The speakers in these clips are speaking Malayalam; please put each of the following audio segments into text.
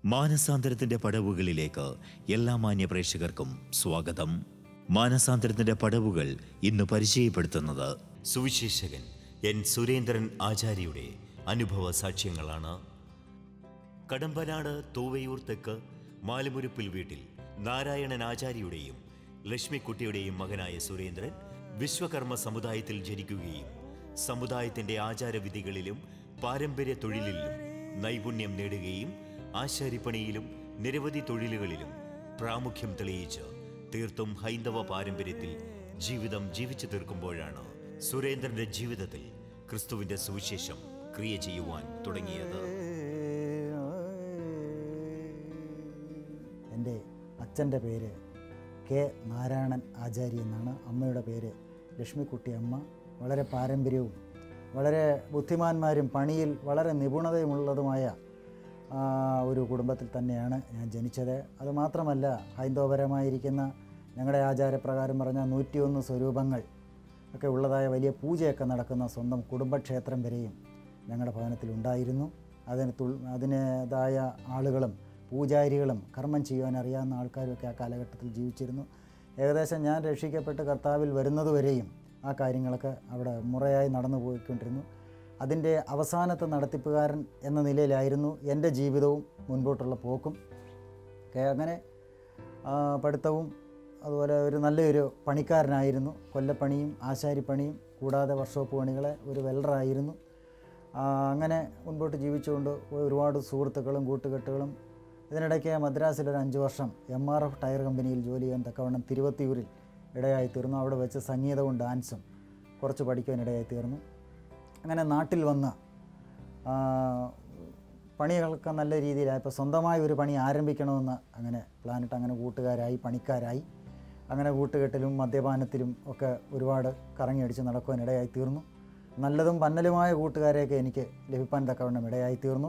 മാനസാന്തരത്തിന്റെ പടവുകളിലേക്ക് എല്ലാ മാന്യ പ്രേക്ഷകർക്കും സ്വാഗതം മാനസാന്തരത്തിന്റെ പടവുകൾ ഇന്ന് പരിചയപ്പെടുത്തുന്നത് സുവിശേഷകൻ എൻ സുരേന്ദ്രൻ ആചാര്യയുടെ അനുഭവ സാക്ഷ്യങ്ങളാണ് കടമ്പനാട് തൂവയൂർ തെക്ക് മാലുമുരുപ്പിൽ വീട്ടിൽ നാരായണൻ ആചാര്യയുടെയും ലക്ഷ്മിക്കുട്ടിയുടെയും മകനായ സുരേന്ദ്രൻ വിശ്വകർമ്മ സമുദായത്തിൽ ജനിക്കുകയും സമുദായത്തിന്റെ ആചാരവിധികളിലും പാരമ്പര്യ തൊഴിലിലും നൈപുണ്യം നേടുകയും ആശാരിപ്പണിയിലും നിരവധി തൊഴിലുകളിലും പ്രാമുഖ്യം തെളിയിച്ച് തീർത്തും ഹൈന്ദവ പാരമ്പര്യത്തിൽ ജീവിതം ജീവിച്ചു തീർക്കുമ്പോഴാണ് സുരേന്ദ്രന്റെ ജീവിതത്തിൽ ക്രിസ്തുവിന്റെ സുവിശേഷം ക്രിയ ചെയ്യുവാൻ തുടങ്ങിയത് എൻ്റെ അച്ഛൻ്റെ പേര് കെ നാരായണൻ ആചാരി എന്നാണ് അമ്മയുടെ പേര് ലക്ഷ്മിക്കുട്ടി അമ്മ വളരെ പാരമ്പര്യവും വളരെ ബുദ്ധിമാന്മാരും പണിയിൽ വളരെ നിപുണതയുമുള്ളതുമായ ആ, ഒരു കുടുംബത്തിൽ തന്നെയാണ് ഞാൻ ജനിച്ചത് അതുമാത്രമല്ല ഹൈന്ദവപരമായിരിക്കുന്ന ഞങ്ങളുടെ ആചാരപ്രകാരം പറഞ്ഞ നൂറ്റിയൊന്ന് സ്വരൂപങ്ങൾ ഒക്കെ ഉള്ളതായ വലിയ പൂജയൊക്കെ നടക്കുന്ന സ്വന്തം കുടുംബക്ഷേത്രം വരെയും ഞങ്ങളുടെ ഭവനത്തിൽ ഉണ്ടായിരുന്നു അതിന് തുൾ അതിനേതായ ആളുകളും പൂജാരികളും കർമ്മം ചെയ്യുവാൻ അറിയാവുന്ന ആൾക്കാരുമൊക്കെ ആ കാലഘട്ടത്തിൽ ജീവിച്ചിരുന്നു ഏകദേശം ഞാൻ രക്ഷിക്കപ്പെട്ട് കർത്താവിൽ വരുന്നതുവരെയും ആ കാര്യങ്ങളൊക്കെ അവിടെ മുറയായി നടന്നു പോയിക്കൊണ്ടിരുന്നു അതിൻ്റെ അവസാനത്തെ നടത്തിപ്പുകാരൻ എന്ന നിലയിലായിരുന്നു എൻ്റെ ജീവിതവും മുൻപോട്ടുള്ള പോക്കും ഒക്കെ അങ്ങനെ ആ, പഠിത്തവും അതുപോലെ ഒരു നല്ലൊരു പണിക്കാരനായിരുന്നു കൊല്ലപ്പണിയും ആശാരിപ്പണിയും കൂടാതെ വർക്ക്ഷോപ്പ് പണികളെ ഒരു വെൽഡറായിരുന്നു ആ, അങ്ങനെ മുൻപോട്ട് ജീവിച്ചുകൊണ്ട് ഒരുപാട് സുഹൃത്തുക്കളും കൂട്ടുകെട്ടുകളും ഇതിനിടയ്ക്ക് മദ്രാസിൽ ഒരു അഞ്ച് വർഷം എം ആർ എഫ് ടയർ കമ്പനിയിൽ ജോലി ചെയ്യാൻ തക്കവണ്ണം തിരുവത്തിയൂരിൽ ഇടയായി തീർന്നു അവിടെ വെച്ച് സംഗീതവും ഡാൻസും കുറച്ച് പഠിക്കുവാൻ ഇടയായി തീർന്നു അങ്ങനെ നാട്ടിൽ വന്ന് ആ, പണികളൊക്കെ നല്ല രീതിയിലായപ്പോൾ സ്വന്തമായി ഒരു പണി ആരംഭിക്കണമെന്ന് അങ്ങനെ പ്ലാനിട്ട് അങ്ങനെ കൂട്ടുകാരായി പണിക്കാരായി അങ്ങനെ കൂട്ടുകെട്ടിലും മദ്യപാനത്തിലും ഒക്കെ ഒരുപാട് കറങ്ങിയടിച്ച് നടക്കുവാൻ ഇടയായി തീർന്നു നല്ലതും പന്നലുമായ കൂട്ടുകാരെയൊക്കെ എനിക്ക് ലഭിപ്പാൻ തക്കവണ്ണം ഇടയായി തീർന്നു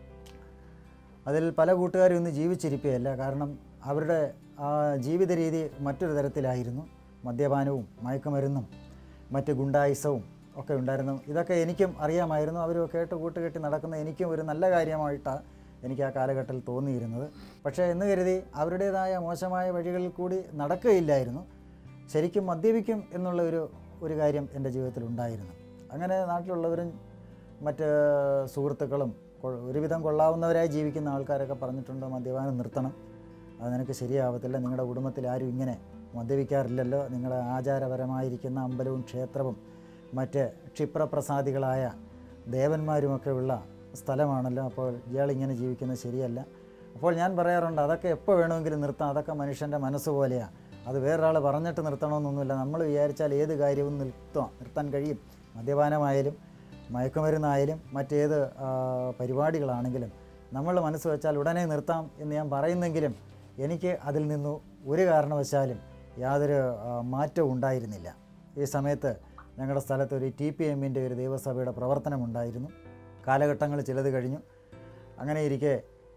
അതിൽ പല കൂട്ടുകാരും ഇന്ന് ജീവിച്ചിരിക്കുകയല്ല കാരണം അവരുടെ ആ ജീവിത രീതി മറ്റൊരു തരത്തിലായിരുന്നു മദ്യപാനവും മയക്കുമരുന്നും മറ്റ് ഗുണ്ടായുസവും ഒക്കെ ഉണ്ടായിരുന്നു ഇതൊക്കെ എനിക്കും അറിയാമായിരുന്നു അവരും കേട്ട് കൂട്ടുകെട്ടി നടക്കുന്ന എനിക്കും ഒരു നല്ല കാര്യമായിട്ടാണ് എനിക്ക് ആ കാലഘട്ടത്തിൽ തോന്നിയിരുന്നത് പക്ഷേ എന്ന് കരുതി അവരുടേതായ മോശമായ വഴികളിൽ കൂടി നടക്കുകയില്ലായിരുന്നു ശരിക്കും മദ്യപിക്കും എന്നുള്ള ഒരു ഒരു കാര്യം എൻ്റെ ജീവിതത്തിൽ ഉണ്ടായിരുന്നു അങ്ങനെ നാട്ടിലുള്ളവരും മറ്റ് സുഹൃത്തുക്കളും കൊ- ഒരുവിധം കൊള്ളാവുന്നവരായി ജീവിക്കുന്ന ആൾക്കാരൊക്കെ പറഞ്ഞിട്ടുണ്ട് മദ്യപാനം നിർത്തണം അത് നിനക്ക് ശരിയാവത്തില്ല നിങ്ങളുടെ കുടുംബത്തിൽ ആരും ഇങ്ങനെ മദ്യപിക്കാറില്ലല്ലോ നിങ്ങളുടെ ആചാരപരമായിരിക്കുന്ന അമ്പലവും ക്ഷേത്രവും മറ്റ് ക്ഷിപ്രപ്രസാദികളായ ദേവന്മാരുമൊക്കെ ഉള്ള സ്ഥലമാണല്ലോ അപ്പോൾ ഇയാളിങ്ങനെ ജീവിക്കുന്നത് ശരിയല്ല അപ്പോൾ ഞാൻ പറയാറുണ്ട് അതൊക്കെ എപ്പോൾ വേണമെങ്കിലും നിർത്താം അതൊക്കെ മനുഷ്യൻ്റെ മനസ്സ് പോലെയാണ് അത് വേറൊരാൾ പറഞ്ഞിട്ട് നിർത്തണമെന്നൊന്നുമില്ല നമ്മൾ വിചാരിച്ചാൽ ഏത് കാര്യവും നിർത്താം നിർത്താൻ കഴിയും മദ്യപാനമായാലും മയക്കുമരുന്നായാലും മറ്റേത് ആ, പരിപാടികളാണെങ്കിലും നമ്മൾ മനസ്സ് വെച്ചാൽ ഉടനെ നിർത്താം എന്ന് ഞാൻ പറയുന്നെങ്കിലും എനിക്ക് അതിൽ നിന്ന് ഒരു കാരണവശാലും യാതൊരു ആ, മാറ്റവും ഉണ്ടായിരുന്നില്ല ഈ സമയത്ത് ഞങ്ങളുടെ സ്ഥലത്ത് ഒരു ടി പി എമ്മിൻ്റെ ഒരു ദൈവസഭയുടെ പ്രവർത്തനമുണ്ടായിരുന്നു കാലഘട്ടങ്ങൾ ചിലത് കഴിഞ്ഞു അങ്ങനെ ഇരിക്കെ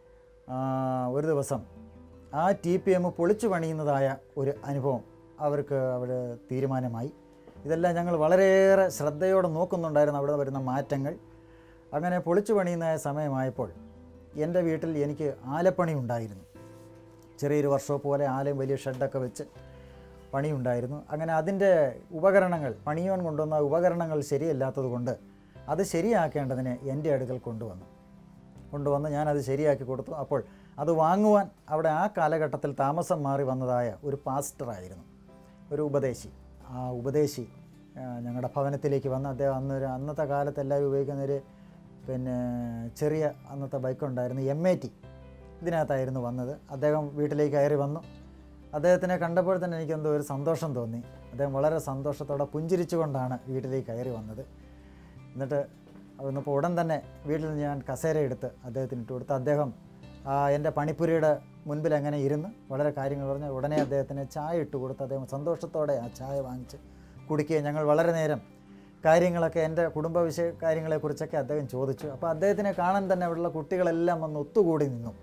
ആ, ഒരു ദിവസം ആ ടി പി എം പൊളിച്ചു പണിയുന്നതായ ഒരു അനുഭവം അവർക്ക് അവിടെ തീരുമാനമായി ഇതെല്ലാം ഞങ്ങൾ വളരെയേറെ ശ്രദ്ധയോടെ നോക്കുന്നുണ്ടായിരുന്നു അവിടെ വരുന്ന മാറ്റങ്ങൾ അങ്ങനെ പൊളിച്ചു പണിയുന്ന സമയമായപ്പോൾ എൻ്റെ വീട്ടിൽ എനിക്ക് ആലപ്പണി ഉണ്ടായിരുന്നു ചെറിയൊരു വർക്ക്ഷോപ്പ് പോലെ ആലയും വലിയ ഷെഡൊക്കെ വെച്ച് പണിയുണ്ടായിരുന്നു അങ്ങനെ അതിൻ്റെ ഉപകരണങ്ങൾ പണിയുവാൻ കൊണ്ടുവന്ന ഉപകരണങ്ങൾ ശരിയല്ലാത്തത് കൊണ്ട് അത് ശരിയാക്കേണ്ടതിന് എൻ്റെ അടുക്കൽ കൊണ്ടുവന്നു കൊണ്ടുവന്ന് ഞാനത് ശരിയാക്കി കൊടുത്തു അപ്പോൾ അത് വാങ്ങുവാൻ അവിടെ ആ കാലഘട്ടത്തിൽ താമസം മാറി വന്നതായ ഒരു പാസ്റ്ററായിരുന്നു ഒരു ഉപദേശി ആ ഉപദേശി ആ, ഞങ്ങളുടെ ഭവനത്തിലേക്ക് വന്ന് അദ്ദേഹം അന്നൊരു അന്നത്തെ കാലത്ത് എല്ലാവരും ഉപയോഗിക്കുന്ന ഒരു പിന്നെ ചെറിയ അന്നത്തെ ബൈക്കുണ്ടായിരുന്നു എം എ ടി ഇതിനകത്തായിരുന്നു വന്നത് അദ്ദേഹം വീട്ടിലേക്ക് കയറി വന്നു അദ്ദേഹത്തിനെ കണ്ടപ്പോൾ തന്നെ എനിക്കെന്തോ ഒരു സന്തോഷം തോന്നി അദ്ദേഹം വളരെ സന്തോഷത്തോടെ പുഞ്ചിരിച്ചുകൊണ്ടാണ് വീട്ടിലേക്ക് കയറി വന്നത് എന്നിട്ട് വന്നപ്പോൾ ഉടൻ തന്നെ വീട്ടിൽ നിന്ന് ഞാൻ കസേര എടുത്ത് അദ്ദേഹത്തിന് ഇട്ട് കൊടുത്ത് അദ്ദേഹം ആ, എൻ്റെ പണിപ്പുരയുടെ മുൻപിൽ അങ്ങനെ ഇരുന്ന് വളരെ കാര്യങ്ങൾ പറഞ്ഞ് ഉടനെ അദ്ദേഹത്തിന് ചായ ഇട്ട് കൊടുത്ത് അദ്ദേഹം സന്തോഷത്തോടെ ആ ചായ വാങ്ങിച്ച് കുടിക്കുകയും ഞങ്ങൾ വളരെ നേരം കാര്യങ്ങളൊക്കെ എൻ്റെ കുടുംബ വിഷയ കാര്യങ്ങളെക്കുറിച്ചൊക്കെ അദ്ദേഹം ചോദിച്ചു അപ്പോൾ അദ്ദേഹത്തിനെ കാണാൻ തന്നെ അവിടെയുള്ള കുട്ടികളെല്ലാം വന്ന് ഒത്തുകൂടി നിന്നു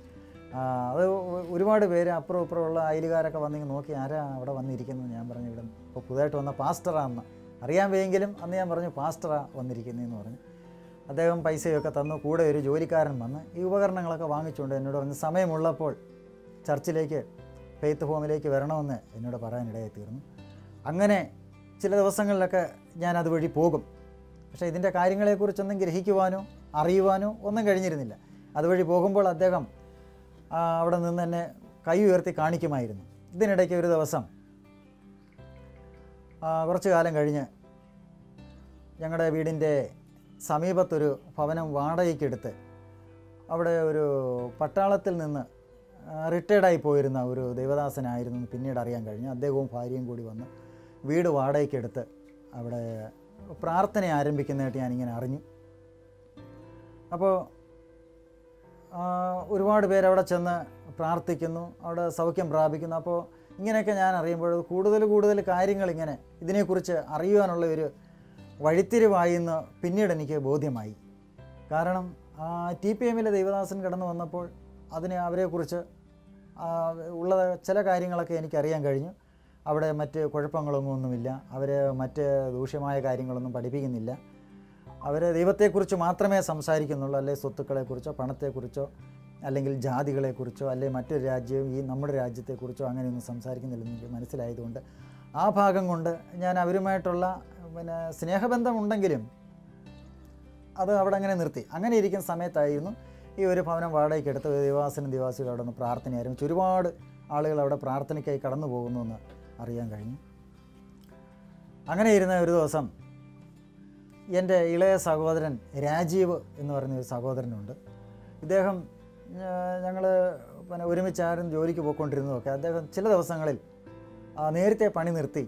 ആ, അത് ഒ- ഒരുപാട് പേര് അപ്പുറം ഇപ്പുറമുള്ള അയലുകാരൊക്കെ വന്നിങ്ങനെ നോക്കി ആരാ അവിടെ വന്നിരിക്കുന്നത് ഞാൻ പറഞ്ഞു ഇവിടെ ഇപ്പോൾ പുതുതായിട്ട് വന്ന പാസ്റ്ററാന്ന് അറിയാൻ വയ്യെങ്കിലും അന്ന് ഞാൻ പറഞ്ഞു പാസ്റ്ററാ വന്നിരിക്കുന്നതെന്ന് പറഞ്ഞു അദ്ദേഹം പൈസയൊക്കെ തന്നു കൂടെ ഒരു ജോലിക്കാരൻ വന്ന് ഈ ഉപകരണങ്ങളൊക്കെ വാങ്ങിച്ചുകൊണ്ട് എന്നോട് പറഞ്ഞ് സമയമുള്ളപ്പോൾ ചർച്ചിലേക്ക് ഫെയ്ത്ത് ഹോമിലേക്ക് വരണമെന്ന് എന്നോട് പറയാനിടയായി തീർന്നു അങ്ങനെ ചില ദിവസങ്ങളിലൊക്കെ ഞാൻ അതുവഴി പോകും പക്ഷേ ഇതിൻ്റെ കാര്യങ്ങളെക്കുറിച്ചൊന്നും ഗ്രഹിക്കുവാനോ അറിയുവാനോ ഒന്നും കഴിഞ്ഞിരുന്നില്ല അതുവഴി പോകുമ്പോൾ അദ്ദേഹം ആ, അവിടെ നിന്ന് എന്നെ കൈ ഉയർത്തി കാണിക്കുമായിരുന്നു ഇതിനിടയ്ക്ക് ഒരു ദിവസം ആ, കുറച്ച് കാലം കഴിഞ്ഞ് ഞങ്ങളുടെ വീടിൻ്റെ സമീപത്തൊരു ഭവനം വാടകയ്ക്കെടുത്ത് അവിടെ ഒരു പട്ടാളത്തിൽ നിന്ന് റിട്ടയർഡായി പോയിരുന്ന ഒരു ദൈവദാസനായിരുന്നു എന്ന് പിന്നീട് അറിയാൻ കഴിഞ്ഞു അദ്ദേഹവും ഭാര്യയും കൂടി വന്ന് വീട് വാടകയ്ക്കെടുത്ത് അവിടെ പ്രാർത്ഥന ആരംഭിക്കുന്നതായിട്ട് ഞാനിങ്ങനെ അറിഞ്ഞു അപ്പോൾ ആ, ഒരുപാട് പേര് അവിടെ ചെന്ന് പ്രാർത്ഥിക്കുന്നു അവിടെ സൗഖ്യം പ്രാപിക്കുന്നു അപ്പോൾ ഇങ്ങനെയൊക്കെ ഞാൻ അറിയുമ്പോൾ കൂടുതൽ കൂടുതൽ കാര്യങ്ങൾ ഇങ്ങനെ ഇതിനെക്കുറിച്ച് അറിയുവാനുള്ള ഒരു വഴിത്തിരിവായി എന്ന് പിന്നീട് എനിക്ക് ബോധ്യമായി കാരണം ടി പി എമ്മിലെ ദൈവദാസൻ കടന്നു വന്നപ്പോൾ അതിന് അവരെക്കുറിച്ച് ആ, ഉള്ള ചില കാര്യങ്ങളൊക്കെ എനിക്കറിയാൻ കഴിഞ്ഞു അവിടെ മറ്റ് കുഴപ്പങ്ങളൊന്നും ഒന്നുമില്ല അവർ മറ്റ് ദൂഷ്യമായ കാര്യങ്ങളൊന്നും പഠിപ്പിക്കുന്നില്ല അവർ ദൈവത്തെക്കുറിച്ച് മാത്രമേ സംസാരിക്കുന്നുള്ളൂ അല്ലെങ്കിൽ സ്വത്തുക്കളെക്കുറിച്ചോ പണത്തെക്കുറിച്ചോ അല്ലെങ്കിൽ ജാതികളെക്കുറിച്ചോ അല്ലെങ്കിൽ മറ്റൊരു രാജ്യവും ഈ നമ്മുടെ രാജ്യത്തെക്കുറിച്ചോ അങ്ങനെയൊന്നും സംസാരിക്കുന്നില്ലെന്ന് എനിക്ക് മനസ്സിലായതുകൊണ്ട് ആ ഭാഗം കൊണ്ട് ഞാൻ അവരുമായിട്ടുള്ള പിന്നെ സ്നേഹബന്ധമുണ്ടെങ്കിലും അത് അവിടെ അങ്ങനെ നിർത്തി അങ്ങനെ ഇരിക്കുന്ന സമയത്തായിരുന്നു ഈ ഒരു ഭവനം വാടകയ്ക്ക് എടുത്ത് ദിവാസനും ദിവാസികളും അവിടെ നിന്ന് പ്രാർത്ഥന ആരംഭിച്ചു ഒരുപാട് ആളുകൾ അവിടെ പ്രാർത്ഥനയ്ക്കായി കടന്നു പോകുന്നു എന്ന് അറിയാൻ കഴിഞ്ഞു അങ്ങനെ ഇരുന്ന ഒരു ദിവസം എൻ്റെ ഇളയ സഹോദരൻ രാജീവ് എന്ന് പറയുന്ന ഒരു സഹോദരനുണ്ട് ഇദ്ദേഹം ഞങ്ങൾ പിന്നെ ഒരുമിച്ച് ആരും ജോലിക്ക് പോയിക്കൊണ്ടിരുന്നതൊക്കെ അദ്ദേഹം ചില ദിവസങ്ങളിൽ ആ, നേരത്തെ പണി നിർത്തി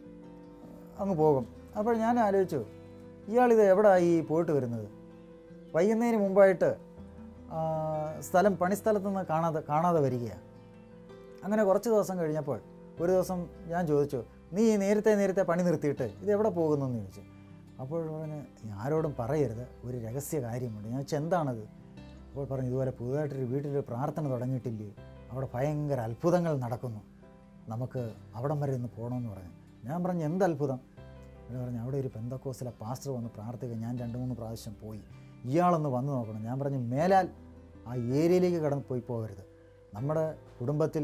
അങ്ങ് പോകും അപ്പോൾ ഞാൻ ആലോചിച്ചു ഇയാളിത് എവിടെ ഈ പോയിട്ട് വരുന്നത് വൈകുന്നതിന് മുമ്പായിട്ട് ആ, സ്ഥലം പണിസ്ഥലത്ത് നിന്ന് കാണാതെ കാണാതെ വരികയാണ് അങ്ങനെ കുറച്ച് ദിവസം കഴിഞ്ഞപ്പോൾ ഒരു ദിവസം ഞാൻ ചോദിച്ചു നീ ഈ നേരത്തെ നേരത്തെ പണി നിർത്തിയിട്ട് ഇത് എവിടെ പോകുന്നു എന്ന് ചോദിച്ചു അപ്പോൾ പറഞ്ഞ് ആരോടും പറയരുത് ഒരു രഹസ്യ കാര്യമുണ്ട് ഞാൻ ചോദിച്ചു എന്താണത് അപ്പോൾ പറഞ്ഞു ഇതുപോലെ പുതുതായിട്ടൊരു വീട്ടിൽ പ്രാർത്ഥന തുടങ്ങിയിട്ടില്ലേ അവിടെ ഭയങ്കര അത്ഭുതങ്ങൾ നടക്കുന്നു നമുക്ക് അവിടം വരെ ഒന്ന് പോകണമെന്ന് പറഞ്ഞു ഞാൻ പറഞ്ഞു എന്ത് അത്ഭുതം എന്ന് പറഞ്ഞു അവിടെ ഒരു പെന്തക്കോസിലെ പാസ്റ്റർ വന്ന് പ്രാർത്ഥിക്കുക ഞാൻ രണ്ട് മൂന്ന് പ്രാവശ്യം പോയി ഇയാളൊന്ന് വന്ന് നോക്കണം ഞാൻ പറഞ്ഞു മേലാൽ ആ ഏരിയയിലേക്ക് കടന്ന് പോയി പോകരുത് നമ്മുടെ കുടുംബത്തിൽ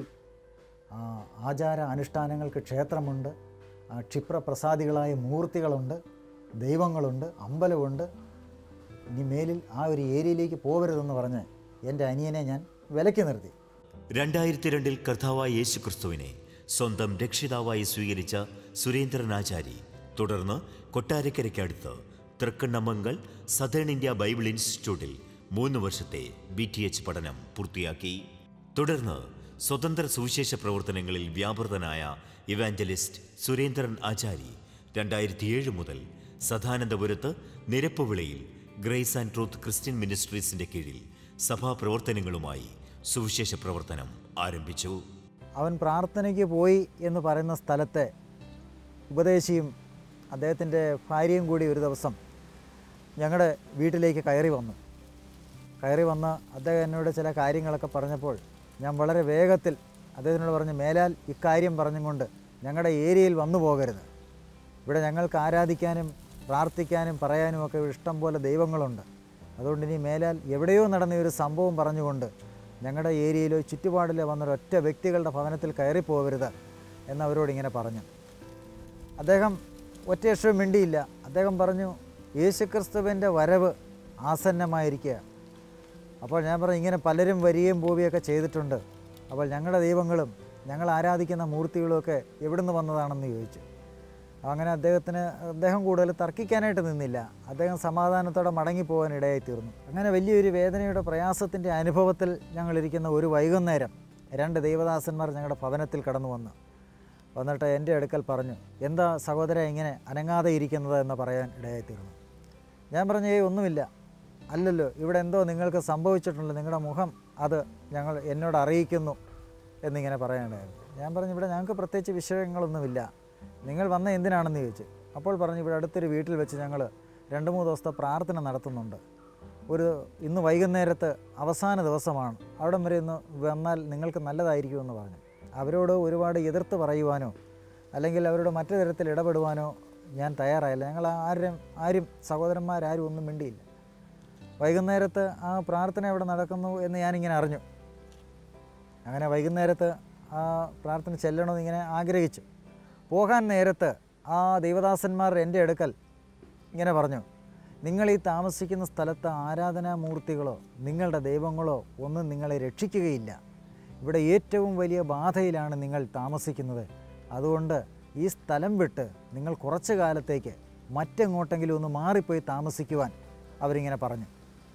ആ, ആചാര അനുഷ്ഠാനങ്ങൾക്ക് ക്ഷേത്രമുണ്ട് ആ, ക്ഷിപ്രപ്രസാദികളായ മൂർത്തികളുണ്ട് ദൈവങ്ങളുണ്ട് അമ്പലമുണ്ട് ഇനി മേലിൽ ആ ഒരു ഏരിയയിലേക്ക് പോകരുതെന്ന് പറഞ്ഞ് എൻ്റെ അനിയനെ ഞാൻ വിലക്കി നിർത്തി രണ്ടായിരത്തി രണ്ടിൽ കർത്താവായ യേശു ക്രിസ്തുവിനെ സ്വന്തം രക്ഷിതാവായി സ്വീകരിച്ച സുരേന്ദ്രനാചാരി തുടർന്ന് കൊട്ടാരക്കരയ്ക്കടുത്ത് തൃക്കണ്ണമംഗൽ സദേൺ ഇന്ത്യ ബൈബിൾ ഇൻസ്റ്റിറ്റ്യൂട്ടിൽ മൂന്ന് വർഷത്തെ ബി ടി എച്ച് പഠനം പൂർത്തിയാക്കി തുടർന്ന് സ്വതന്ത്ര സുവിശേഷ പ്രവർത്തനങ്ങളിൽ വ്യാപൃതനായ ഇവാഞ്ചലിസ്റ്റ് സുരേന്ദ്രൻ ആചാരി രണ്ടായിരത്തി ഏഴ് മുതൽ സദാനന്ദപുരത്ത് നിരപ്പുവിളയിൽ ഗ്രേസ് ആൻഡ് ട്രൂത്ത് ക്രിസ്ത്യൻ മിനിസ്ട്രീസിന്റെ കീഴിൽ സഭാ പ്രവർത്തനങ്ങളുമായി സുവിശേഷ പ്രവർത്തനം ആരംഭിച്ചു അവൻ പ്രാർത്ഥനയ്ക്ക് പോയി എന്ന് പറയുന്ന സ്ഥലത്തെ ഉപദേശിയും അദ്ദേഹത്തിൻ്റെ ഭാര്യയും കൂടി ഒരു ദിവസം ഞങ്ങളുടെ വീട്ടിലേക്ക് കയറി വന്നു കയറി വന്ന് അദ്ദേഹം എന്നോട് ചില കാര്യങ്ങളൊക്കെ പറഞ്ഞപ്പോൾ ഞാൻ വളരെ വേഗത്തിൽ അദ്ദേഹത്തിനോട് പറഞ്ഞു മേലാൽ ഇക്കാര്യം പറഞ്ഞുകൊണ്ട് ഞങ്ങളുടെ ഏരിയയിൽ വന്നു പോകരുത് ഇവിടെ ഞങ്ങൾക്ക് ആരാധിക്കാനും പ്രാർത്ഥിക്കാനും പറയാനും ഒക്കെ ഇഷ്ടം പോലെ ദൈവങ്ങളുണ്ട് അതുകൊണ്ട് ഇനി മേലാൽ എവിടെയോ നടന്ന ഒരു സംഭവം പറഞ്ഞുകൊണ്ട് ഞങ്ങളുടെ ഏരിയയിലോ ചുറ്റുപാടിലോ വന്ന ഒറ്റ വ്യക്തികളുടെ ഭവനത്തിൽ കയറി പോകരുത് എന്നവരോട് ഇങ്ങനെ പറഞ്ഞു അദ്ദേഹം ഒറ്റയക്ഷരം മിണ്ടിയില്ല അദ്ദേഹം പറഞ്ഞു യേശുക്രിസ്തുവിൻ്റെ വരവ് ആസന്നമായിരിക്കുക അപ്പോൾ ഞാൻ പറഞ്ഞു ഇങ്ങനെ പലരും വരികയും പോവുകയൊക്കെ ചെയ്തിട്ടുണ്ട് അപ്പോൾ ഞങ്ങളുടെ ദൈവങ്ങളും ഞങ്ങൾ ആരാധിക്കുന്ന മൂർത്തികളുമൊക്കെ എവിടുന്ന് വന്നതാണെന്ന് ചോദിച്ചു അങ്ങനെ അദ്ദേഹത്തിന് അദ്ദേഹം കൂടുതൽ തർക്കിക്കാനായിട്ട് നിന്നില്ല അദ്ദേഹം സമാധാനത്തോടെ മടങ്ങിപ്പോകാൻ ഇടയായി തീർന്നു അങ്ങനെ വലിയൊരു വേദനയുടെ പ്രയാസത്തിൻ്റെ അനുഭവത്തിൽ ഞങ്ങളിരിക്കുന്ന ഒരു വൈകുന്നേരം രണ്ട് ദൈവദാസന്മാർ ഞങ്ങളുടെ ഭവനത്തിൽ കടന്നു വന്നു വന്നിട്ട് എൻ്റെ അടുക്കൽ പറഞ്ഞു എന്താ സഹോദര ഇങ്ങനെ അനങ്ങാതെ ഇരിക്കുന്നത് എന്ന് പറയാൻ ഇടയായി തീർന്നു ഞാൻ പറഞ്ഞു ഏയ് ഒന്നുമില്ല അല്ലല്ലോ ഇവിടെ എന്തോ നിങ്ങൾക്ക് സംഭവിച്ചിട്ടുണ്ട് നിങ്ങളുടെ മുഖം അത് ഞങ്ങൾ എന്നോട് അറിയിക്കുന്നു എന്നിങ്ങനെ പറയാനുണ്ടായിരുന്നു ഞാൻ പറഞ്ഞു ഇവിടെ ഞങ്ങൾക്ക് പ്രത്യേകിച്ച് വിഷയങ്ങളൊന്നുമില്ല നിങ്ങൾ വന്ന എന്തിനാണെന്ന് ചോദിച്ചു അപ്പോൾ പറഞ്ഞു ഇവിടെ അടുത്തൊരു വീട്ടിൽ വെച്ച് ഞങ്ങൾ രണ്ട് മൂന്ന് ദിവസത്തെ പ്രാർത്ഥന നടത്തുന്നുണ്ട് ഒരു ഇന്ന് വൈകുന്നേരത്ത് അവസാന ദിവസമാണ് അവിടം വരെ ഇന്ന് വന്നാൽ നിങ്ങൾക്ക് നല്ലതായിരിക്കുമെന്ന് പറഞ്ഞു അവരോട് ഒരുപാട് എതിർത്ത് പറയുവാനോ അല്ലെങ്കിൽ അവരോട് മറ്റു തരത്തിൽ ഇടപെടുവാനോ ഞാൻ തയ്യാറായില്ല ഞങ്ങൾ ആരും ആരും സഹോദരന്മാരാരും ഒന്നും മിണ്ടിയില്ല വൈകുന്നേരത്ത് ആ പ്രാർത്ഥന എവിടെ നടക്കുന്നു എന്ന് ഞാനിങ്ങനെ അറിഞ്ഞു അങ്ങനെ വൈകുന്നേരത്ത് ആ പ്രാർത്ഥന ചെല്ലണമെന്ന് ഇങ്ങനെ ആഗ്രഹിച്ചു പോകാൻ നേരത്ത് ആ ദൈവദാസന്മാർ എൻ്റെ അടുക്കൽ ഇങ്ങനെ പറഞ്ഞു നിങ്ങൾ ഈ താമസിക്കുന്ന സ്ഥലത്ത് ആരാധനാമൂർത്തികളോ നിങ്ങളുടെ ദൈവങ്ങളോ ഒന്നും നിങ്ങളെ രക്ഷിക്കുകയില്ല ഇവിടെ ഏറ്റവും വലിയ ബാധയിലാണ് നിങ്ങൾ താമസിക്കുന്നത് അതുകൊണ്ട് ഈ സ്ഥലം വിട്ട് നിങ്ങൾ കുറച്ച് കാലത്തേക്ക് മറ്റെങ്ങോട്ടെങ്കിലും ഒന്ന് മാറിപ്പോയി താമസിക്കുവാൻ അവരിങ്ങനെ പറഞ്ഞു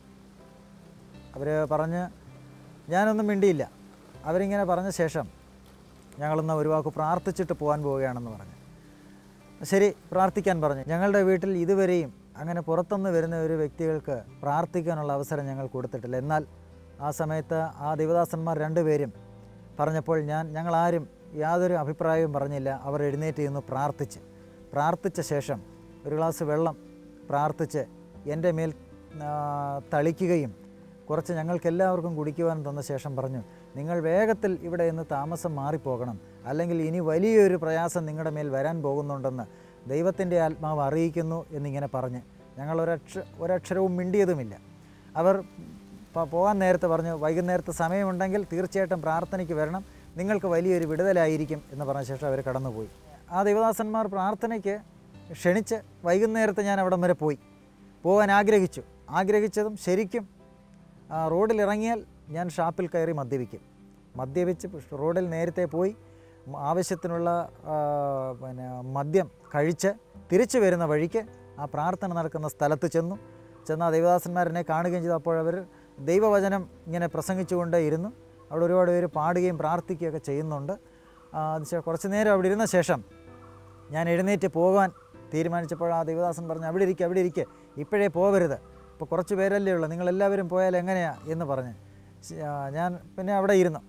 അവർ പറഞ്ഞ് ഞാനൊന്നും മിണ്ടിയില്ല അവരിങ്ങനെ പറഞ്ഞ ശേഷം ഞങ്ങളൊന്ന് ഒരു വാക്ക് പ്രാർത്ഥിച്ചിട്ട് പോകാൻ പോവുകയാണെന്ന് പറഞ്ഞു ശരി പ്രാർത്ഥിക്കാൻ പറഞ്ഞു ഞങ്ങളുടെ വീട്ടിൽ ഇതുവരെയും അങ്ങനെ പുറത്തുനിന്ന് വരുന്ന ഒരു വ്യക്തികൾക്ക് പ്രാർത്ഥിക്കാനുള്ള അവസരം ഞങ്ങൾ കൊടുത്തിട്ടില്ല എന്നാൽ ആ സമയത്ത് ആ ദേവദാസന്മാർ രണ്ടുപേരും പറഞ്ഞപ്പോൾ ഞാൻ ഞങ്ങളാരും യാതൊരു അഭിപ്രായവും പറഞ്ഞില്ല അവർ എഴുന്നേറ്റ് നിന്ന് പ്രാർത്ഥിച്ച് പ്രാർത്ഥിച്ച ശേഷം ഒരു ഗ്ലാസ് വെള്ളം പ്രാർത്ഥിച്ച് എൻ്റെ മേൽ ആ, തളിക്കുകയും കുറച്ച് ഞങ്ങൾക്ക് എല്ലാവർക്കും കുടിക്കുവാൻ തന്ന ശേഷം പറഞ്ഞു നിങ്ങൾ വേഗത്തിൽ ഇവിടെ നിന്ന് താമസം മാറിപ്പോകണം അല്ലെങ്കിൽ ഇനി വലിയൊരു പ്രയാസം നിങ്ങളുടെ മേൽ വരാൻ പോകുന്നുണ്ടെന്ന് ദൈവത്തിൻ്റെ ആത്മാവ് അറിയിക്കുന്നു എന്നിങ്ങനെ പറഞ്ഞ് ഞങ്ങൾ ഒരക്ഷ ഒരക്ഷരവും മിണ്ടിയതുമില്ല അവർ പ- പോകാൻ നേരത്തെ പറഞ്ഞു വൈകുന്നേരത്തെ സമയമുണ്ടെങ്കിൽ തീർച്ചയായിട്ടും പ്രാർത്ഥനയ്ക്ക് വരണം നിങ്ങൾക്ക് വലിയൊരു വിടുതലായിരിക്കും എന്ന് പറഞ്ഞ ശേഷം അവർ കടന്നുപോയി ആ ദേവദാസന്മാർ പ്രാർത്ഥനയ്ക്ക് ക്ഷണിച്ച് വൈകുന്നേരത്ത് ഞാൻ അവിടം വരെ പോയി പോകാൻ ആഗ്രഹിച്ചു ആഗ്രഹിച്ചതും ശരിക്കും ആ, റോഡിൽ ഇറങ്ങിയാൽ ഞാൻ ഷാപ്പിൽ കയറി മദ്യപിക്കും മദ്യപിച്ച് റോഡിൽ നേരത്തെ പോയി മ- ആവശ്യത്തിനുള്ള ആ, പിന്നെ മദ്യം കഴിച്ച് തിരിച്ചു വരുന്ന വഴിക്ക് ആ പ്രാർത്ഥന നടക്കുന്ന സ്ഥലത്ത് ചെന്നു ചെന്ന് ആ ദൈവദാസന്മാരെന്നെ കാണുകയും ചെയ്തു അപ്പോൾ അവർ ദൈവവചനം ഇങ്ങനെ പ്രസംഗിച്ചുകൊണ്ടേ ഇരുന്നു അവിടെ ഒരുപാട് പേര് പാടുകയും പ്രാർത്ഥിക്കുകയൊക്കെ ചെയ്യുന്നുണ്ട് ആ, അത് ശേ- കുറച്ച് നേരം അവിടെ ഇരുന്ന ശേഷം ഞാൻ എഴുന്നേറ്റ് പോകാൻ തീരുമാനിച്ചപ്പോൾ ആ ദേവദാസൻ പറഞ്ഞു അവിടെ ഇരിക്കുക അവിടെ ഇരിക്കുക ഇപ്പോഴേ പോകരുത് ഇപ്പോൾ കുറച്ച് പേരല്ലേ ഉള്ളൂ നിങ്ങളെല്ലാവരും പോയാൽ എങ്ങനെയാ എന്ന് പറഞ്ഞ് ശ- ആ, ഞാൻ പിന്നെ അവിടെ ഇരുന്നു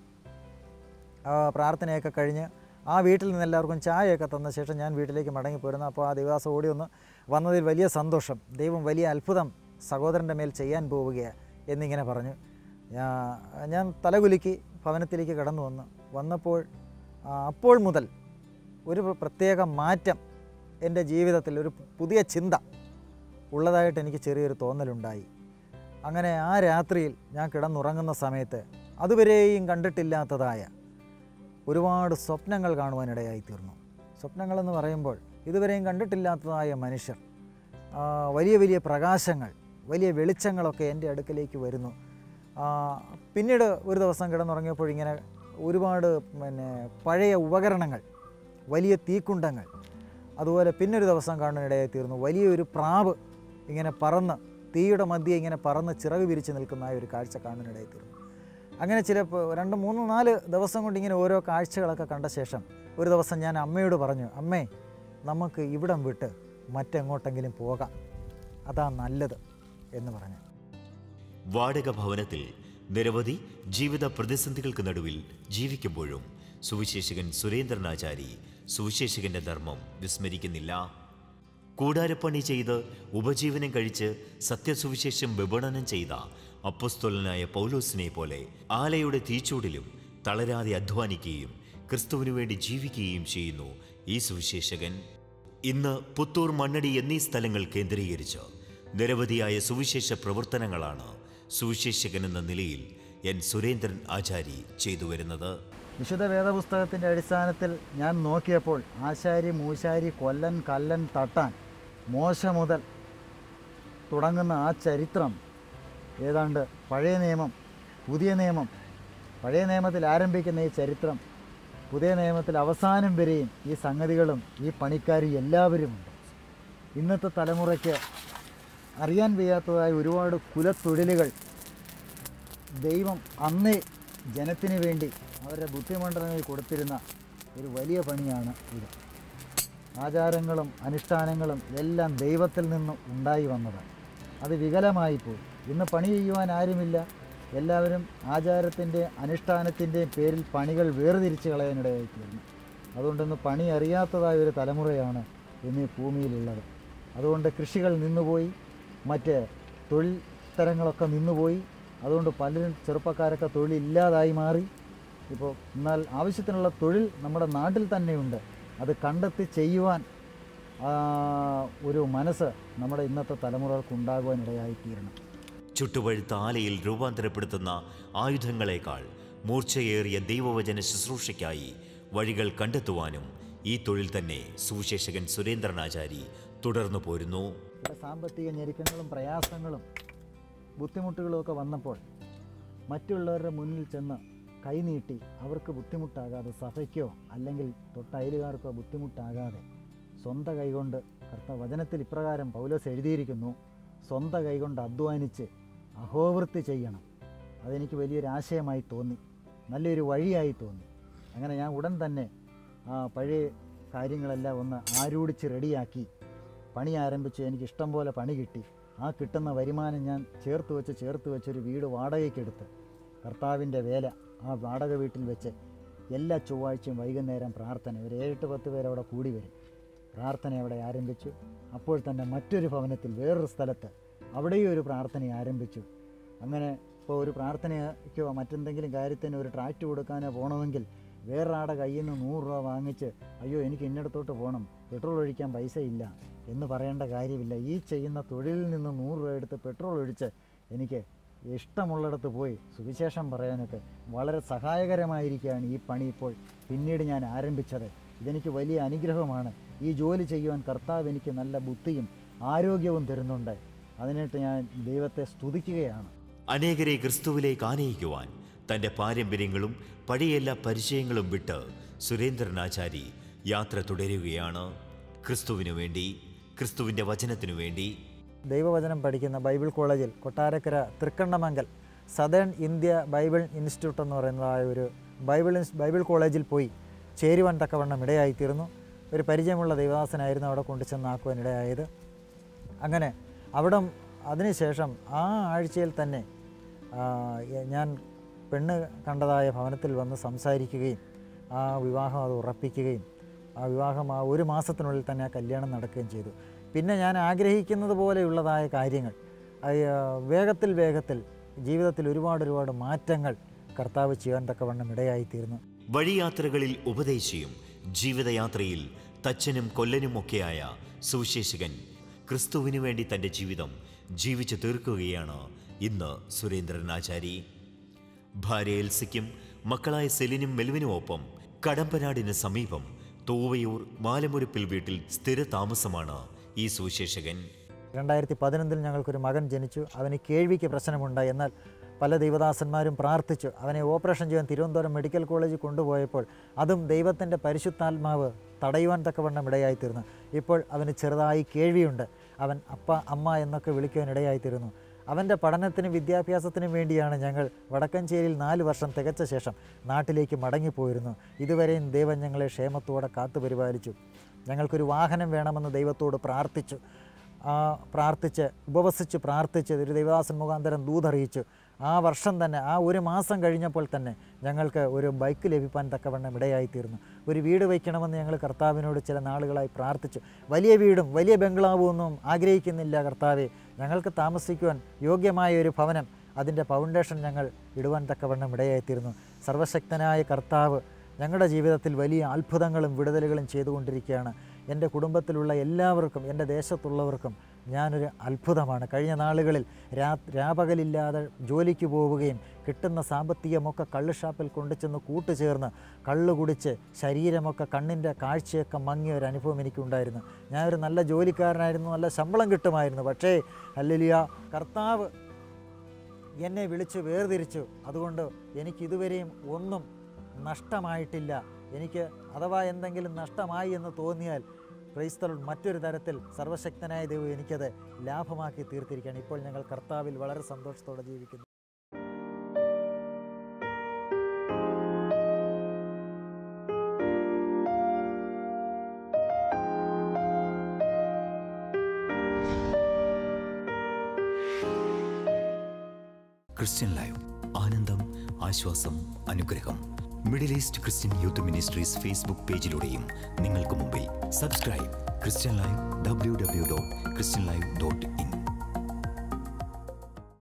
ആ പ്രാർത്ഥനയൊക്കെ കഴിഞ്ഞ് ആ വീട്ടിൽ നിന്ന് എല്ലാവർക്കും ചായയൊക്കെ തന്ന ശേഷം ഞാൻ വീട്ടിലേക്ക് മടങ്ങിപ്പോരുന്നു അപ്പോൾ ആ ദേവദാസം ഓടി ഒന്ന് വന്നതിൽ വലിയ സന്തോഷം ദൈവം വലിയ അത്ഭുതം സഹോദരൻ്റെ മേൽ ചെയ്യാൻ പോവുകയാണ് എന്നിങ്ങനെ പറഞ്ഞു ഞാ- ഞാൻ തലകുലുക്കി ഭവനത്തിലേക്ക് കടന്നു വന്നു വന്നപ്പോൾ ആ, അപ്പോൾ മുതൽ ഒരു പ്രത്യേക മാറ്റം എൻ്റെ ജീവിതത്തിൽ ഒരു പുതിയ ചിന്ത ഉള്ളതായിട്ട് എനിക്ക് ചെറിയൊരു തോന്നലുണ്ടായി അങ്ങനെ ആ രാത്രിയിൽ ഞാൻ കിടന്നുറങ്ങുന്ന സമയത്ത് അതുവരെയും കണ്ടിട്ടില്ലാത്തതായ ഒരുപാട് സ്വപ്നങ്ങൾ കാണുവാനിടയായി തീർന്നു സ്വപ്നങ്ങളെന്ന് പറയുമ്പോൾ ഇതുവരെയും കണ്ടിട്ടില്ലാത്തതായ മനുഷ്യർ ആ, വലിയ വലിയ പ്രകാശങ്ങൾ വലിയ വെളിച്ചങ്ങളൊക്കെ എൻ്റെ അടുക്കലേക്ക് വരുന്നു ആ, പിന്നീട് ഒരു ദിവസം കിടന്നുറങ്ങിയപ്പോൾ ഇങ്ങനെ ഒരുപാട് പിന്നെ പഴയ ഉപകരണങ്ങൾ വലിയ തീക്കുണ്ടങ്ങൾ അതുപോലെ പിന്നൊരു ദിവസം കാണാനിടയായി തീർന്നു വലിയൊരു പ്രാവ് ഇങ്ങനെ പറന്ന് തീയുടെ മധ്യേ ഇങ്ങനെ പറന്ന് ചിറക് വിരിച്ച് നിൽക്കുന്ന ആ ഒരു കാഴ്ച കാണാനിടയായി തീർന്നു അങ്ങനെ ചില പ- രണ്ട് മൂന്ന് നാല് ദിവസം കൊണ്ട് ഇങ്ങനെ ഓരോ കാഴ്ചകളൊക്കെ കണ്ട ശേഷം ഒരു ദിവസം ഞാൻ അമ്മയോട് പറഞ്ഞു അമ്മേ നമുക്ക് ഇവിടം വിട്ട് മറ്റെങ്ങോട്ടെങ്കിലും പോകാം അതാ നല്ലത് എന്ന് പറഞ്ഞു വാടക ഭവനത്തിൽ നിരവധി ജീവിത പ്രതിസന്ധികൾക്ക് നടുവിൽ ജീവിക്കുമ്പോഴും സുവിശേഷകൻ സുരേന്ദ്രനാചാരി സുവിശേഷകന്റെ ധർമ്മം വിസ്മരിക്കുന്നില്ല കൂടാരപ്പണി ചെയ്ത് ഉപജീവനം കഴിച്ച് സത്യസുവിശേഷം വിപണനം ചെയ്ത അപ്പസ്തോലനായ പൗലോസിനെ പോലെ ആലയുടെ തീച്ചൂടിലും തളരാതെ അധ്വാനിക്കുകയും ക്രിസ്തുവിനു വേണ്ടി ജീവിക്കുകയും ചെയ്യുന്നു ഈ സുവിശേഷകൻ ഇന്ന് പുത്തൂർ മണ്ണടി എന്നീ സ്ഥലങ്ങൾ കേന്ദ്രീകരിച്ച് നിരവധിയായ സുവിശേഷ പ്രവർത്തനങ്ങളാണ് സുവിശേഷകൻ എന്ന നിലയിൽ എൻ സുരേന്ദ്രൻ ആചാരി ചെയ്തു വരുന്നത് വിശുദ്ധ വേദപുസ്തകത്തിൻ്റെ അടിസ്ഥാനത്തിൽ ഞാൻ നോക്കിയപ്പോൾ ആശാരി മൂശാരി കൊല്ലൻ കല്ലൻ തട്ടാൻ മോശ മുതൽ തുടങ്ങുന്ന ആ ചരിത്രം ഏതാണ്ട് പഴയ നിയമം പുതിയ നിയമം പഴയ നിയമത്തിൽ ആരംഭിക്കുന്ന ഈ ചരിത്രം പുതിയ നിയമത്തിൽ അവസാനം വരെയും ഈ സംഗതികളും ഈ പണിക്കാരും എല്ലാവരുമുണ്ട് ഇന്നത്തെ തലമുറയ്ക്ക് അറിയാൻ വയ്യാത്തതായ ഒരുപാട് കുലത്തൊഴിലുകൾ ദൈവം അന്നേ ജനത്തിന് വേണ്ടി അവരുടെ ബുദ്ധിമണ്ഡലങ്ങളിൽ കൊടുത്തിരുന്ന ഒരു വലിയ പണിയാണ് ഇത് ആചാരങ്ങളും അനുഷ്ഠാനങ്ങളും എല്ലാം ദൈവത്തിൽ നിന്ന് ഉണ്ടായി വന്നതാണ് അത് വികലമായിപ്പോയി ഇന്ന് പണി ചെയ്യുവാൻ ആരുമില്ല എല്ലാവരും ആചാരത്തിൻ്റെ അനുഷ്ഠാനത്തിൻ്റെയും പേരിൽ പണികൾ വേർതിരിച്ച് കളയാനിടയായി തീർന്നു അതുകൊണ്ടിന്ന് പണി അറിയാത്തതായ ഒരു തലമുറയാണ് ഇന്ന് ഈ ഭൂമിയിലുള്ളത് അതുകൊണ്ട് കൃഷികൾ നിന്നുപോയി മറ്റ് തൊഴിൽ തരങ്ങളൊക്കെ നിന്നുപോയി അതുകൊണ്ട് പലരും ചെറുപ്പക്കാരൊക്കെ തൊഴിലില്ലാതായി മാറി ഇപ്പോൾ എന്നാൽ ആവശ്യത്തിനുള്ള തൊഴിൽ നമ്മുടെ നാട്ടിൽ തന്നെയുണ്ട് അത് കണ്ടെത്തി ചെയ്യുവാൻ ആ, ഒരു മനസ്സ് നമ്മുടെ ഇന്നത്തെ തലമുറകൾക്ക് ഉണ്ടാകുവാനിടയായി തീരണം ചുട്ടുപഴുത്ത ആലയിൽ രൂപാന്തരപ്പെടുത്തുന്ന ആയുധങ്ങളെക്കാൾ മൂർച്ചയേറിയ ദൈവവചന ശുശ്രൂഷയ്ക്കായി വഴികൾ കണ്ടെത്തുവാനും ഈ തൊഴിൽ തന്നെ സുവിശേഷകൻ സുരേന്ദ്രനാചാരി തുടർന്നു പോരുന്നു ഇവിടെ സാമ്പത്തിക ഞെരുക്കങ്ങളും പ്രയാസങ്ങളും ബുദ്ധിമുട്ടുകളും ഒക്കെ വന്നപ്പോൾ മറ്റുള്ളവരുടെ മുന്നിൽ ചെന്ന് കൈനീട്ടി അവർക്ക് ബുദ്ധിമുട്ടാകാതെ സഭയ്ക്കോ അല്ലെങ്കിൽ തൊട്ടയലുകാർക്കോ ബുദ്ധിമുട്ടാകാതെ സ്വന്തം കൈകൊണ്ട് കർത്ത വചനത്തിൽ ഇപ്രകാരം പൗലോസ് എഴുതിയിരിക്കുന്നു സ്വന്തം കൈകൊണ്ട് അധ്വാനിച്ച് അഹോവൃത്തി ചെയ്യണം അതെനിക്ക് വലിയൊരു ആശയമായി തോന്നി നല്ലൊരു വഴിയായി തോന്നി അങ്ങനെ ഞാൻ ഉടൻ തന്നെ ആ പഴയ കാര്യങ്ങളെല്ലാം ഒന്ന് ആരൂഢിച്ച് റെഡിയാക്കി പണി ആരംഭിച്ചു എനിക്ക് ഇഷ്ടം പോലെ പണി കിട്ടി ആ കിട്ടുന്ന വരുമാനം ഞാൻ ചേർത്ത് വെച്ച് ചേർത്ത് വെച്ചൊരു വീട് വാടകയ്ക്കെടുത്ത് കർത്താവിൻ്റെ വേല ആ വാടക വീട്ടിൽ വെച്ച് എല്ലാ ചൊവ്വാഴ്ചയും വൈകുന്നേരം പ്രാർത്ഥന ഒരു ഏഴെട്ട് പത്ത് പേര് അവിടെ കൂടി വരും പ്രാർത്ഥന അവിടെ ആരംഭിച്ചു അപ്പോൾ തന്നെ മറ്റൊരു ഭവനത്തിൽ വേറൊരു സ്ഥലത്ത് അവിടെയും ഒരു പ്രാർത്ഥന ആരംഭിച്ചു അങ്ങനെ ഇപ്പോൾ ഒരു പ്രാർത്ഥനയ്ക്കോ മറ്റെന്തെങ്കിലും കാര്യത്തിന് ഒരു ട്രാക്റ്റ് കൊടുക്കാനോ പോകണമെങ്കിൽ വേറൊരാടെ കയ്യിൽ നിന്ന് നൂറ് രൂപ വാങ്ങിച്ച് അയ്യോ എനിക്ക് ഇന്നിടത്തോട്ട് പോകണം പെട്രോൾ ഒഴിക്കാൻ പൈസ ഇല്ല എന്ന് പറയേണ്ട കാര്യമില്ല ഈ ചെയ്യുന്ന തൊഴിലിൽ നിന്ന് നൂറ് രൂപ എടുത്ത് പെട്രോൾ ഒഴിച്ച് എനിക്ക് ഇഷ്ടമുള്ളിടത്ത് പോയി സുവിശേഷം പറയാനൊക്കെ വളരെ സഹായകരമായിരിക്കുകയാണ് ഈ പണി ഇപ്പോൾ പിന്നീട് ഞാൻ ആരംഭിച്ചത് ഇതെനിക്ക് വലിയ അനുഗ്രഹമാണ് ഈ ജോലി ചെയ്യുവാൻ കർത്താവ് എനിക്ക് നല്ല ബുദ്ധിയും ആരോഗ്യവും തരുന്നുണ്ട് അതിനായിട്ട് ഞാൻ ദൈവത്തെ സ്തുതിക്കുകയാണ് അനേകരെ ക്രിസ്തുവിലേക്ക് ആനയിക്കുവാൻ തൻ്റെ പാരമ്പര്യങ്ങളും പഴയ എല്ലാ പരിചയങ്ങളും വിട്ട് സുരേന്ദ്രനാചാരി യാത്ര തുടരുകയാണ് ക്രിസ്തുവിനു വേണ്ടി ക്രിസ്തുവിൻ്റെ വചനത്തിനു വേണ്ടി ദൈവവചനം പഠിക്കുന്ന ബൈബിൾ കോളേജിൽ Kottarakkara Thrikkannamangal southern India bible institute എന്ന് പറയുന്നതായ ഒരു ബൈബിൾ ഇൻസ് ബൈബിൾ കോളേജിൽ പോയി ചേരുവാൻ തക്കവണ്ണം ഇടയായിത്തീർന്നു ഒരു പരിചയമുള്ള ദൈവദാസനായിരുന്നു അവിടെ കൊണ്ടുചെന്നാക്കുവാൻ ഇടയായത് അങ്ങനെ അവിടെ അതിനുശേഷം ആ ആഴ്ചയിൽ തന്നെ ആ, എ- ഞാൻ പെണ്ണ് കണ്ടതായ ഭവനത്തിൽ വന്ന് സംസാരിക്കുകയും ആ വിവാഹം അത് ഉറപ്പിക്കുകയും ആ വിവാഹം ആ ഒരു മാസത്തിനുള്ളിൽ തന്നെ ആ കല്യാണം നടക്കുകയും ചെയ്തു പിന്നെ ഞാൻ ആഗ്രഹിക്കുന്നത് പോലെയുള്ളതായ കാര്യങ്ങൾ അത്, ആ, വേഗത്തിൽ വേഗത്തിൽ ജീവിതത്തിൽ ഒരുപാട് ഒരുപാട് മാറ്റങ്ങൾ കർത്താവ് ചെയ്യാൻ തക്കവണ്ണം ഇടയായിത്തീർന്നു വഴിയാത്രകളിൽ ഉപദേശിയും ജീവിതയാത്രയിൽ തച്ചനും കൊല്ലനുമൊക്കെയായ സുവിശേഷകൻ ക്രിസ്തുവിനു വേണ്ടി തൻ്റെ ജീവിതം ജീവിച്ചു തീർക്കുകയാണ് ഇന്ന് സുരേന്ദ്രനാചാരി ഭാര്യ എൽസിക്കും മക്കളായ സെലിനും മെൽവിനും ഒപ്പം കടമ്പനാടിന് സമീപം തൂവയൂർ മാലമുരുപ്പിൽ വീട്ടിൽ സ്ഥിര താമസമാണ് ഈ സുവിശേഷകൻ രണ്ടായിരത്തി പതിനൊന്നിൽ ഞങ്ങൾക്കൊരു മകൻ ജനിച്ചു അവന് കേൾവിക്ക് പ്രശ്നമുണ്ട് എന്നാൽ പല ദൈവദാസന്മാരും പ്രാർത്ഥിച്ചു അവനെ ഓപ്പറേഷൻ ചെയ്യാൻ തിരുവനന്തപുരം മെഡിക്കൽ കോളേജിൽ കൊണ്ടുപോയപ്പോൾ അതും ദൈവത്തിൻ്റെ പരിശുദ്ധാത്മാവ് തടയുവാൻ തക്കവണ്ണം ഇടയായിത്തീർന്നു ഇപ്പോൾ അവന് ചെറുതായി കേൾവിയുണ്ട് അവൻ അപ്പ അമ്മ എന്നൊക്കെ വിളിക്കുവാൻ ഇടയായിത്തീരുന്നു അവൻ്റെ പഠനത്തിനും വിദ്യാഭ്യാസത്തിനും വേണ്ടിയാണ് ഞങ്ങൾ വടക്കഞ്ചേരിയിൽ നാല് വർഷം തികച്ച ശേഷം നാട്ടിലേക്ക് മടങ്ങിപ്പോയിരുന്നു ഇതുവരെയും ദൈവം ഞങ്ങളെ ക്ഷേമത്തോടെ കാത്തു പരിപാലിച്ചു ഞങ്ങൾക്കൊരു വാഹനം വേണമെന്ന് ദൈവത്തോട് പ്രാർത്ഥിച്ചു ആ പ്രാർത്ഥിച്ച് ഉപവസിച്ച് പ്രാർത്ഥിച്ച് ഒരു ദൈവദാസൻ മുഖാന്തരം ദൂതറിയിച്ചു ആ വർഷം തന്നെ ആ ഒരു മാസം കഴിഞ്ഞപ്പോൾ തന്നെ ഞങ്ങൾക്ക് ഒരു ബൈക്ക് ലഭിക്കാൻ തക്കവണ്ണം ഇടയായിത്തീർന്നു ഒരു വീട് വയ്ക്കണമെന്ന് ഞങ്ങൾ കർത്താവിനോട് ചില നാളുകളായി പ്രാർത്ഥിച്ചു വലിയ വീടും വലിയ ബംഗ്ലാവും ഒന്നും ആഗ്രഹിക്കുന്നില്ല കർത്താവെ ഞങ്ങൾക്ക് താമസിക്കുവാൻ യോഗ്യമായ ഒരു ഭവനം അതിൻ്റെ ഫൗണ്ടേഷൻ ഞങ്ങൾ ഇടുവാൻ തക്കവണ്ണം ഇടയായിത്തീർന്നു സർവശക്തനായ കർത്താവ് ഞങ്ങളുടെ ജീവിതത്തിൽ വലിയ അത്ഭുതങ്ങളും വിടുതലുകളും ചെയ്തുകൊണ്ടിരിക്കുകയാണ് എൻ്റെ കുടുംബത്തിലുള്ള എല്ലാവർക്കും എൻ്റെ ദേശത്തുള്ളവർക്കും ഞാനൊരു അത്ഭുതമാണ് കഴിഞ്ഞ നാളുകളിൽ രാ രാപകലില്ലാതെ ജോലിക്ക് പോവുകയും കിട്ടുന്ന സാമ്പത്തികമൊക്കെ കള്ള് ഷാപ്പിൽ കൊണ്ടുചെന്ന് കൂട്ടുചേർന്ന് കള്ള് കുടിച്ച് ശരീരമൊക്കെ കണ്ണിൻ്റെ കാഴ്ചയൊക്കെ മങ്ങിയ ഒരു അനുഭവം എനിക്കുണ്ടായിരുന്നു ഞാനൊരു നല്ല ജോലിക്കാരനായിരുന്നു നല്ല ശമ്പളം കിട്ടുമായിരുന്നു പക്ഷേ അല്ലലിയ കർത്താവ് എന്നെ വിളിച്ച് വേർതിരിച്ചു അതുകൊണ്ട് എനിക്ക് ഇതുവരെയും ഒന്നും നഷ്ടമായിട്ടില്ല എനിക്ക് അഥവാ എന്തെങ്കിലും നഷ്ടമായി എന്ന് തോന്നിയാൽ ക്രൈസ്തവർ മറ്റൊരു തരത്തിൽ സർവശക്തനായ ദൈവം എനിക്കത് ലാഭമാക്കി തീർത്തിരിക്കുകയാണ് ഇപ്പോൾ ഞങ്ങൾ കർത്താവിൽ വളരെ സന്തോഷത്തോടെ ജീവിക്കുന്നു ക്രിസ്ത്യൻ ലൈവ് ആനന്ദം ആശ്വാസം അനുഗ്രഹം Middle East Christian youth ministries Facebook പേജിലൂടെയും നിങ്ങൾക്ക് മുമ്പിൽ subscribe Christian live W W dot Christian live dot in